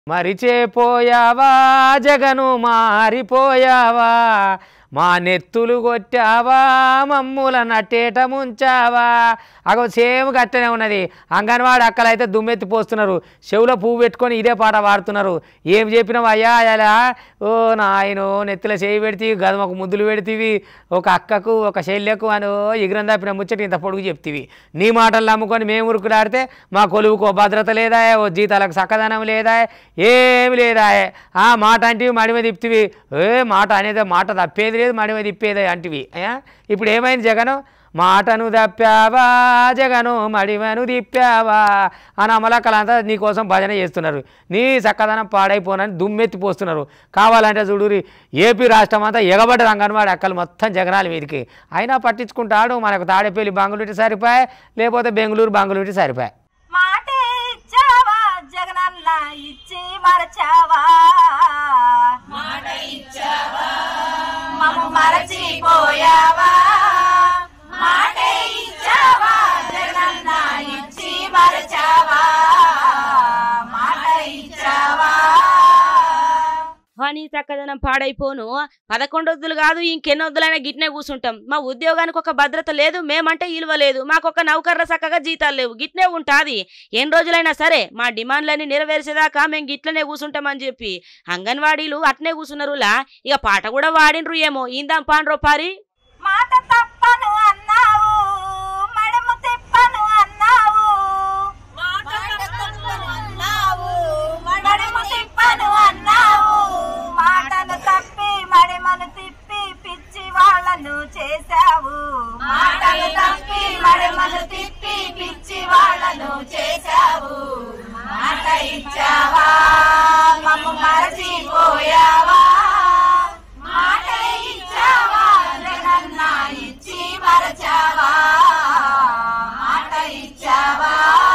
మరిచేపోయావా జగను మారిపోయావా మా నెత్తులు కొట్టావా మమ్ముల నట్టేట ముంచావా అగో సేమ్ గట్టనే ఉన్నది అంగన్వాడి అక్కలైతే దుమ్మెత్తి పోస్తున్నారు చెవులో పువ్వు పెట్టుకొని ఇదే పాట పాడుతున్నారు ఏం చెప్పినావు అయ్యా అలా ఓ నాయనో నెత్తిలో చేయి పెడితీవి గదమకు ముద్దులు పెడితీవి ఒక అక్కకు ఒక శల్యకు అని ఓ ఎగిరం తప్పిన ముచ్చట ఇంత పొడుగు చెప్తివి నీ మాటలు నమ్ముకొని మేము ఉరుకులాడితే మా కొలువుకు ఓ భద్రత లేదా ఓ జీతాలకు చక్కదనం లేదా ఏమి లేదా ఆ మాట అంటివి మడిమ తిప్తివి ఏ మాట అనేది మాట తప్పేది లేదు మడిమ తిప్పేది అంటివి ఏ? ఇప్పుడు ఏమైంది జగను మాటను తప్పావా జగను మడిమను తిప్పావా అని అమలక్కలంతా నీకోసం భజన చేస్తున్నారు నీ చక్కదనం పాడైపోనని దుమ్మెత్తి పోస్తున్నారు కావాలంటే చూడురి ఏపీ రాష్ట్రం అంతా ఎగబడ్డ రంగన్వాడి అక్కలు మొత్తం జగనాల మీదకి అయినా పట్టించుకుంటాడు మనకు తాడేపల్లి బంగుళూరు సరిపాయి లేకపోతే బెంగళూరు బంగుళూరు సరిపాయి మాటే ఇచ్చావా జగనన్న ఇచ్చి మరచావా మాట ఇచ్చావా మమ్ము మరచిపోయావా మాటే ఇచ్చావా జగనన్న ఇచ్చి మరచావా మాట ఇచ్చావా అని చక్కదనం పాడైపోను పదకొండొద్దులు కాదు ఇంకెన్నొద్దులైనా గిట్నే కూర్చుంటాం మా ఉద్యోగానికి ఒక భద్రత లేదు మేమంటే ఇలువ లేదు మాకు ఒక నౌకర్ల చక్కగా జీతాలు లేవు గిట్నే ఉంటాది ఎన్ని రోజులైనా సరే మా డిమాండ్లన్నీ నెరవేర్చేదాకా మేము గిట్లనే కూర్చుంటామని చెప్పి అంగన్వాడీలు అట్నే కూర్చున్నారులా ఇక పాట కూడా వాడినరు ఏమో ఇందాం పాండ్రో పారి మాట తప్పను అన్నావు మడము తిప్పను అన్నావు మాట తప్పను అన్నావు మడము తిప్పను అన్నావు మాటను తప్పి మడిమను తిప్పి పిచ్చి వాళ్ళను చేశావు మాటలు తప్పి మడిమను తిప్పి పిచ్చి వాళ్ళను చేశావు మాట ఇచ్చావా మమ్ము మరచిపోయావా మాట ఇచ్చావా జగన్న ఇచ్చి మరచావా మాట ఇచ్చావా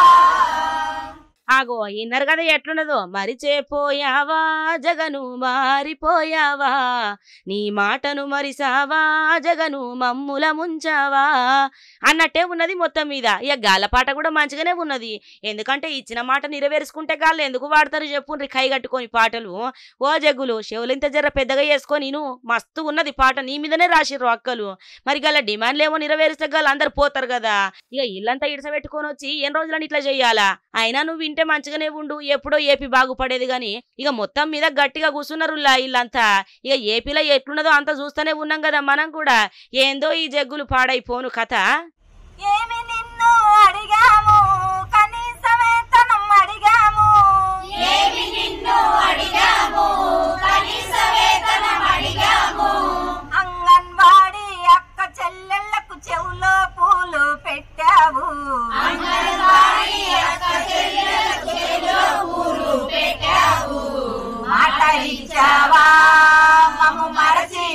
ఆగో ఇన్నరు కదా ఎట్లున్నదో మరిచేపోయావా జగను మారిపోయావా నీ మాటను మరిసావా జగను మమ్ముల ముంచావా అన్నట్టే ఉన్నది మొత్తం మీద ఇక గాలపాట కూడా మంచిగానే ఉన్నది ఎందుకంటే ఇచ్చిన మాట నెరవేర్చుకుంటే గాళ్ళు ఎందుకు వాడతారు చెప్పుండ్రి కై కట్టుకొని పాటలు ఓ జగ్గులు చెవులింత జర పెద్దగా చేసుకొని నేను మస్తు ఉన్నది పాట నీ మీదనే రాసిర్రు అక్కలు మరి గల డిమాండ్లు ఏమో నెరవేరిస్తే గాళ్ళు అందరు పోతారు కదా ఇక ఇల్లంతా ఇడసబెట్టుకొని వచ్చి ఎన్ని రోజులని ఇట్లా చెయ్యాలా అయినా నువ్వు వింటే మంచిగానే ఉండు ఎప్పుడో ఏపీ బాగుపడేది గాని ఇక మొత్తం మీద గట్టిగా కూర్చున్నారులా ఇల్లంతా ఇక ఏపీలో ఎట్లున్నదో అంత చూస్తూనే ఉన్నాం కదా మనం కూడా ఏందో ఈ జగ్గులు పాడైపోను కథ ఏమి నిన్ను అడిగాము కనీస వేతనం అడిగాము ఏమి నిన్ను అడిగాము కనీస వేతనం అడిగాము అంగన్వాడి అక్క చెల్లెళ్ళకు చెవులో పూలు పెట్టావు అంగన్వాడి అక్క చెల్లెళ్ళకు చెవులో పూలు పెట్టావు మాట ఇచ్చావా మమ్ము మరచి